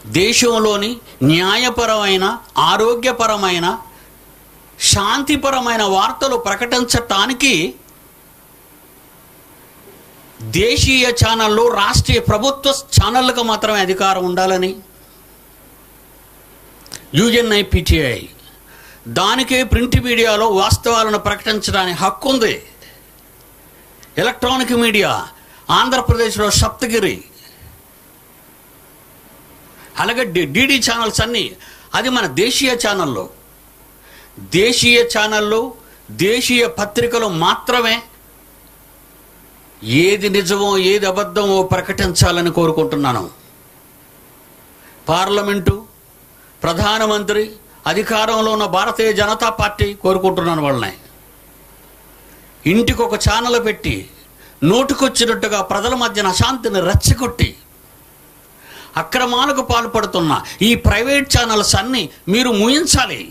దేశంలోని న్యాయపరమైన ఆరోగ్యపరమైన శాంతిపరమైన వార్తలు ప్రకటించటానికి దేశీయ ఛానళ్ళు రాష్ట్రీయ ప్రభుత్వ ఛానళ్ళకు మాత్రమే అధికారం ఉండాలని యుఎన్ఐపిటిఐ దానికే ప్రింట్ మీడియాలో వాస్తవాలను ప్రకటించడానికి హక్కు ఉంది ఎలక్ట్రానిక్ మీడియా ఆంధ్రప్రదేశ్లో సప్తగిరి అలాగే డిడి ఛానల్స్ అన్నీ అది మన దేశీయ ఛానల్లో దేశీయ ఛానళ్ళు దేశీయ పత్రికలు మాత్రమే ఏది నిజమో ఏది అబద్ధమో ప్రకటించాలని కోరుకుంటున్నాను పార్లమెంటు ప్రధానమంత్రి అధికారంలో ఉన్న భారతీయ జనతా పార్టీ కోరుకుంటున్నాను వాళ్ళని ఇంటికి ఒక ఛానల్ పెట్టి నోటుకొచ్చినట్టుగా ప్రజల మధ్యన అశాంతిని రెచ్చగొట్టి అక్రమాలకు పాల్పడుతున్న ఈ ప్రైవేట్ ఛానల్స్ అన్నీ మీరు ముయించాలి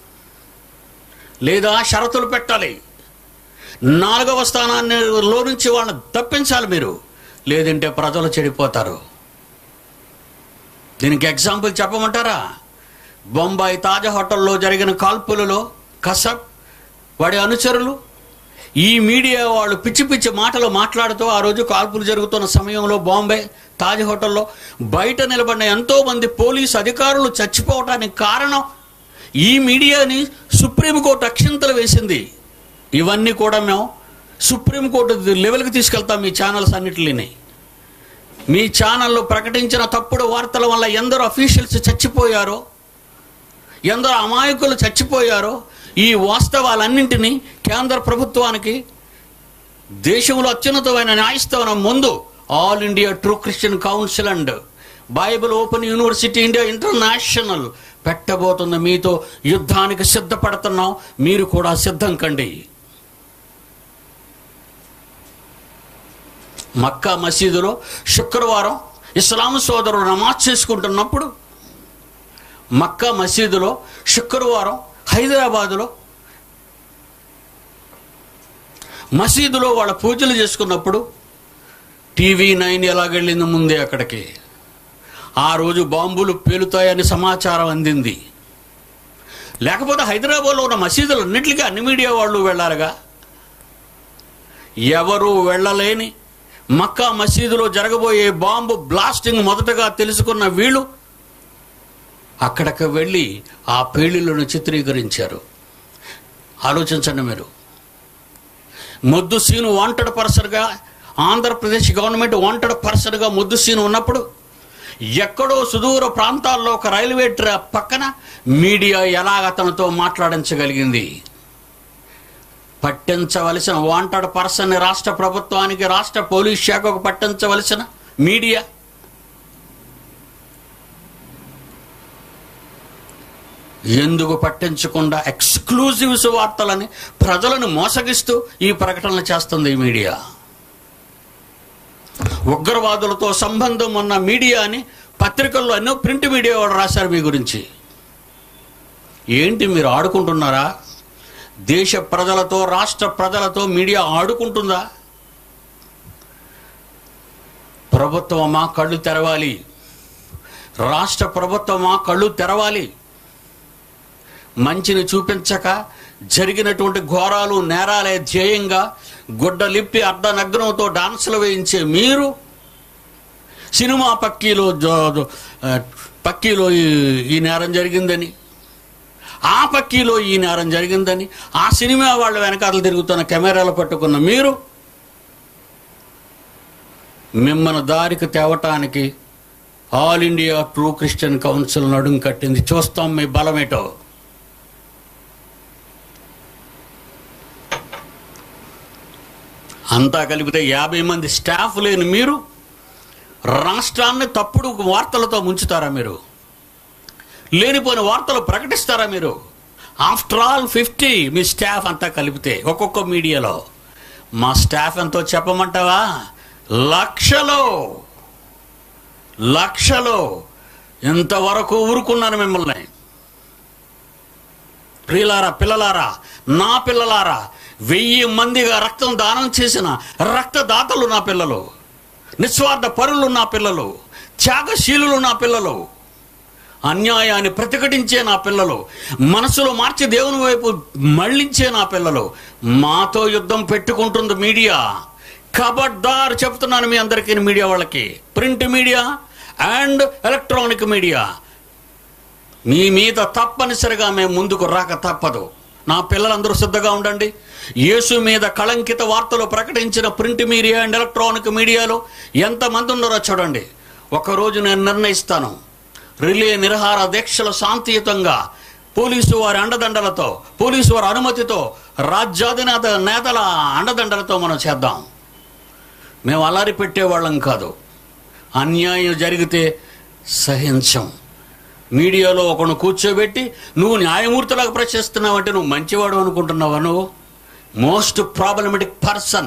లేదా షరతులు పెట్టాలి నాలుగవ స్థానాన్ని లో నుంచి వాళ్ళని తప్పించాలి మీరు లేదంటే ప్రజలు చెడిపోతారు దీనికి ఎగ్జాంపుల్ చెప్పమంటారా బొంబాయి తాజ్ హోటల్లో జరిగిన కాల్పులలో కసబ్ వాడి అనుచరులు ఈ మీడియా వాళ్ళు పిచ్చి పిచ్చి మాటలు మాట్లాడుతూ ఆ రోజు కాల్పులు జరుగుతున్న సమయంలో బాంబే తాజ్ హోటల్లో బయట నిలబడిన ఎంతో మంది పోలీసు అధికారులు చచ్చిపోవటానికి కారణం ఈ మీడియాని సుప్రీంకోర్టు అక్షింతలు వేసింది ఇవన్నీ కూడా మేము సుప్రీంకోర్టు లెవెల్కి తీసుకెళ్తాం మీ ఛానల్స్ అన్నిటిని మీ ఛానల్లో ప్రకటించిన తప్పుడు వార్తల వల్ల ఎందరో అఫీషియల్స్ చచ్చిపోయారో ఎందరో అమాయకులు చచ్చిపోయారో ఈ వాస్తవాలన్నింటినీ కేంద్ర ప్రభుత్వానికి దేశంలో అత్యున్నతమైన న్యాయస్థానం ముందు All India True Christian Council and Bible Open University India International పెట్టబోతున్న మీతో యుద్ధానికి సిద్ధపడుతున్నాం మీరు కూడా సిద్ధం కండి మక్కా మసీదులో శుక్రవారం ఇస్లాం సోదరులు నమాజ్ చేసుకుంటున్నప్పుడు మక్కా మసీదులో శుక్రవారం హైదరాబాదులో మసీదులో వాళ్ళ పూజలు చేసుకున్నప్పుడు టీవీ నైన్ ఎలాగెళ్ళింది ముందే అక్కడికి ఆ రోజు బాంబులు పేలుతాయని సమాచారం అందింది లేకపోతే హైదరాబాద్లో ఉన్న మసీదులన్నింటికీ అన్ని మీడియా వాళ్ళు వెళ్ళారుగా ఎవరు వెళ్ళలేని మక్కా మసీదులో జరగబోయే బాంబు బ్లాస్టింగ్ మొదటగా తెలుసుకున్న వీళ్ళు అక్కడికి వెళ్ళి ఆ పేలులను చిత్రీకరించారు ఆలోచించండి మీరు ముద్దు సీను వాంటెడ్ పర్సన్గా ఆంధ్రప్రదేశ్ గవర్నమెంట్ వాంటెడ్ పర్సన్గా ముద్దు సీను ఉన్నప్పుడు ఎక్కడో సుదూర ప్రాంతాల్లో ఒక రైల్వే ట్రా పక్కన మీడియా ఎలాగ అతనితో మాట్లాడించగలిగింది పట్టించవలసిన వాంటెడ్ పర్సన్ రాష్ట్ర ప్రభుత్వానికి రాష్ట్ర పోలీస్ శాఖకు పట్టించవలసిన మీడియా ఎందుకు పట్టించకుండా ఎక్స్క్లూజివ్స్ వార్తలని ప్రజలను మోసగిస్తూ ఈ ప్రకటనలు చేస్తుంది ఈ మీడియా ఉగ్రవాదులతో సంబంధం ఉన్న మీడియా అని పత్రికల్లో ఎన్నో ప్రింట్ మీడియా వాళ్ళు రాశారు మీ గురించి ఏంటి మీరు ఆడుకుంటున్నారా దేశ ప్రజలతో రాష్ట్ర ప్రజలతో మీడియా ఆడుకుంటుందా ప్రభుత్వమా కళ్ళు తెరవాలి రాష్ట్ర ప్రభుత్వమా కళ్ళు తెరవాలి మంచిని చూపించక జరిగినటువంటి ఘోరాలు నేరాలే ధ్యేయంగా గుడ్డలిప్పి అర్ధనగ్నంతో డాన్సులు వేయించే మీరు సినిమా పక్కీలో జో- ఆ, పక్కీలో ఈ- ఈ నేరం జరిగిందని ఆ పక్కీలో ఈ నేరం జరిగిందని ఆ సినిమా వాళ్ళ వెనకాతలు తిరుగుతున్న కెమెరాలు పట్టుకున్న మీరు మిమ్మల్ని దారికి తేవటానికి All India True Christian Council నడుం కట్టింది చూస్తాం మీ బలమేటో అంతా కలిపితే యాభై మంది స్టాఫ్ లేని మీరు రాష్ట్రాన్ని తప్పుడు వార్తలతో ముంచుతారా మీరు లేనిపోయిన వార్తలు ప్రకటిస్తారా మీరు ఆఫ్టర్ ఆల్ ఫిఫ్టీ మీ స్టాఫ్ అంతా కలిపితే ఒక్కొక్క మీడియాలో మా స్టాఫ్ ఎంతో చెప్పమంటావా లక్షలో లక్షలో ఇంతవరకు ఊరుకున్నాను మిమ్మల్ని ప్రియులారా పిల్లలారా నా పిల్లలారా వెయ్యి మందిగా రక్తం దానం చేసిన రక్తదాతలు నా పిల్లలు నిస్వార్థ పరులు నా పిల్లలు త్యాగశీలులు నా పిల్లలు అన్యాయాన్ని ప్రతిఘటించే నా పిల్లలు మనసులో మార్చి దేవుని వైపు మళ్ళించే నా పిల్లలు మాతో యుద్ధం పెట్టుకుంటుంది మీడియా కబడ్దార్ చెప్తున్నాను మీ అందరికీ మీడియా వాళ్ళకి print media and electronic media మీ మీద తప్పనిసరిగా మేము ముందుకు రాక తప్పదు నా పిల్లలందరూ సిద్ధంగా ఉండండి యేసు మీద కళంకిత వార్తలు ప్రకటించిన ప్రింట్ మీడియా అండ్ ఎలక్ట్రానిక్ మీడియాలో ఎంతమంది ఉన్నారో చూడండి ఒకరోజు నేను నిర్ణయిస్తాను రిలే నిరహార దీక్షలు శాంతియుతంగా పోలీసు వారి అండదండలతో పోలీసు వారి అనుమతితో రాజ్యాధినేత నేతల అండదండలతో మనం చేద్దాం మేము అల్లారి పెట్టేవాళ్ళం కాదు అన్యాయం జరిగితే సహించం మీడియాలో ఒకను కూర్చోబెట్టి నువ్వు న్యాయమూర్తిలాగా ప్రశ్నిస్తున్నావంటే నువ్వు మంచివాడు అనుకుంటున్నావా నువ్వు మోస్ట్ ప్రాబ్లమెటిక్ పర్సన్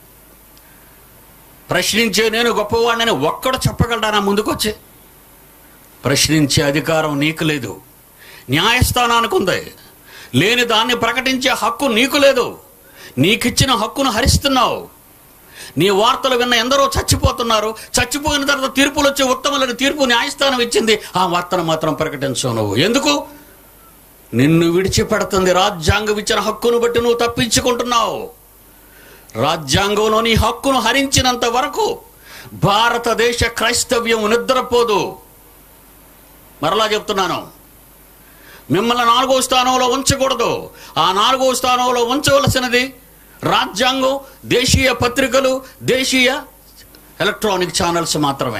ప్రశ్నించే నేను గొప్పవాడిని ఒక్కడు చెప్పగలడా నా ముందుకొచ్చి ప్రశ్నించే అధికారం నీకు లేదు న్యాయస్థానానికి ఉంది లేని దాన్ని ప్రకటించే హక్కు నీకు లేదు నీకిచ్చిన హక్కును హరిస్తున్నావు నీ వార్తలు విన్న ఎందరో చచ్చిపోతున్నారు చచ్చిపోయిన తర్వాత తీర్పులు వచ్చే ఉత్తమమైన తీర్పు న్యాయస్థానం ఇచ్చింది ఆ వార్తను మాత్రం ప్రకటించవు నువ్వు ఎందుకు నిన్ను విడిచిపెడుతుంది రాజ్యాంగం ఇచ్చిన హక్కును బట్టి నువ్వు తప్పించుకుంటున్నావు రాజ్యాంగంలో నీ హక్కును హరించినంత వరకు భారతదేశ క్రైస్తవ్యం నిద్రపోదు మరలా చెప్తున్నాను మిమ్మల్ని నాలుగో స్థానంలో ఉంచకూడదు ఆ నాలుగో స్థానంలో ఉంచవలసినది రాజ్యాంగం దేశీయ పత్రికలు దేశీయ ఎలక్ట్రానిక్ ఛానల్స్ మాత్రమే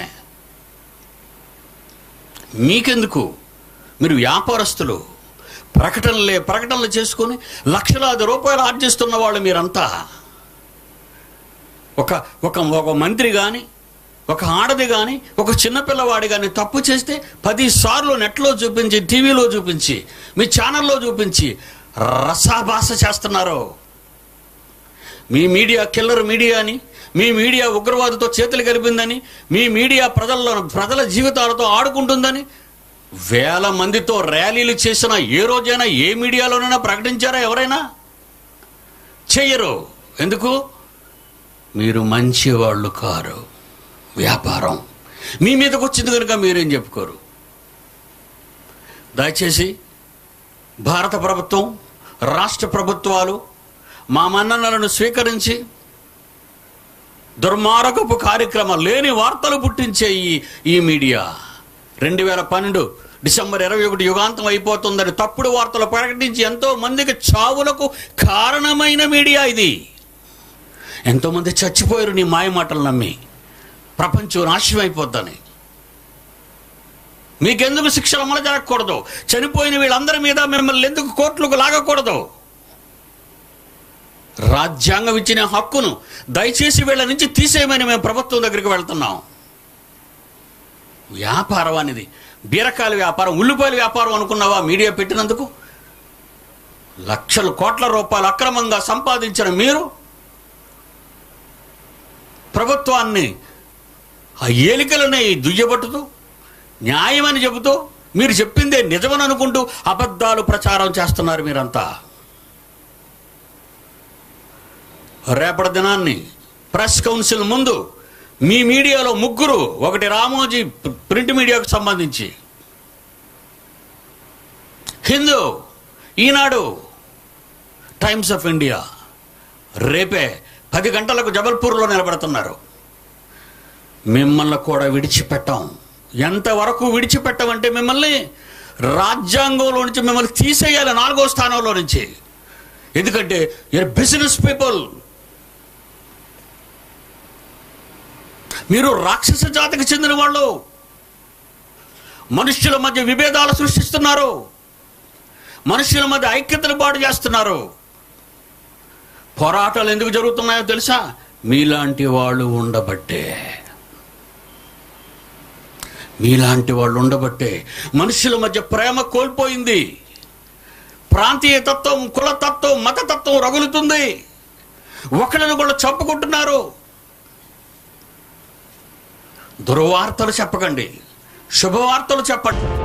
మీకెందుకు మీరు వ్యాపారస్తులు ప్రకటనలే ప్రకటనలు చేసుకొని లక్షలాది రూపాయలు ఆర్జిస్తున్న వాళ్ళు మీరంతా ఒక ఒక ఒక మంత్రి కానీ ఒక ఆడది కానీ ఒక చిన్నపిల్లవాడి కానీ తప్పు చేస్తే పది సార్లు నెట్లో చూపించి టీవీలో చూపించి మీ ఛానల్లో చూపించి రసాభాస చేస్తున్నారు మీ మీడియా కిల్లర్ మీడియా అని మీ మీడియా ఉగ్రవాదితో చేతులు కలిపిందని మీ మీడియా ప్రజల్లో ప్రజల జీవితాలతో ఆడుకుంటుందని వేల మందితో ర్యాలీలు చేసిన ఏ రోజైనా ఏ మీడియాలోనైనా ప్రకటించారా ఎవరైనా చెయ్యరు ఎందుకు మీరు మంచివాళ్ళు కారు వ్యాపారం మీ మీదకి వచ్చింది కనుక మీరేం చెప్పుకోరు దయచేసి భారత ప్రభుత్వం రాష్ట్ర ప్రభుత్వాలు మా మన్ననలను స్వీకరించి దుర్మార్గపు కార్యక్రమం లేని వార్తలు పుట్టించే ఈ ఈ మీడియా రెండు వేల పన్నెండు డిసెంబర్ ఇరవై ఒకటి యుగాంతం అయిపోతుందని తప్పుడు వార్తలు ప్రకటించి ఎంతో మందికి చావులకు కారణమైన మీడియా ఇది ఎంతోమంది చచ్చిపోయారు నీ మాయ మాటలు నమ్మి ప్రపంచం నాశనం అయిపోద్దని మీకెందుకు శిక్షలు అమలు జరగకూడదు చనిపోయిన వీళ్ళందరి మీద మిమ్మల్ని ఎందుకు కోర్టులకు లాగకూడదు రాజ్యాంగం ఇచ్చిన హక్కును దయచేసి వీళ్ళ నుంచి తీసేయమని మేము ప్రభుత్వం దగ్గరికి వెళ్తున్నాం వ్యాపారం అనేది బీరకాయల వ్యాపారం ఉల్లిపాయల వ్యాపారం అనుకున్నావా మీడియా పెట్టినందుకు లక్షల కోట్ల రూపాయలు అక్రమంగా సంపాదించిన మీరు ప్రభుత్వాన్ని ఆ ఏలికలని దుయ్యబట్టుతూ న్యాయమని చెబుతూ మీరు చెప్పిందే నిజమని అనుకుంటూ అబద్ధాలు ప్రచారం చేస్తున్నారు మీరంతా రేపటి దినాన్ని ప్రెస్ కౌన్సిల్ ముందు మీ మీడియాలో ముగ్గురు ఒకటి రామోజీ ప్రింట్ మీడియాకు సంబంధించి Hindu Eenadu Times of India రేపే పది గంటలకు జబల్పూర్లో నిలబడుతున్నారు మిమ్మల్ని కూడా విడిచిపెట్టాం ఎంతవరకు విడిచిపెట్టమంటే మిమ్మల్ని రాజ్యాంగంలో నుంచి మిమ్మల్ని తీసేయాలి నాలుగో స్థానంలో నుంచి ఎందుకంటే you're బిజినెస్ పీపుల్ మీరు రాక్షస జాతికి చెందిన వాళ్ళు మనుష్యుల మధ్య విభేదాలు సృష్టిస్తున్నారు మనుష్యుల మధ్య ఐక్యతను పాటు చేస్తున్నారు పోరాటాలు ఎందుకు జరుగుతున్నాయో తెలుసా మీలాంటి వాళ్ళు ఉండబట్టే మీలాంటి వాళ్ళు ఉండబట్టే మనుషుల మధ్య ప్రేమ కోల్పోయింది ప్రాంతీయ తత్వం కులతత్వం మతతత్వం రగులుతుంది ఒకరిని కూడా చంపుకుంటున్నారు దుర్వార్తలు చెప్పకండి శుభవార్తలు చెప్పండి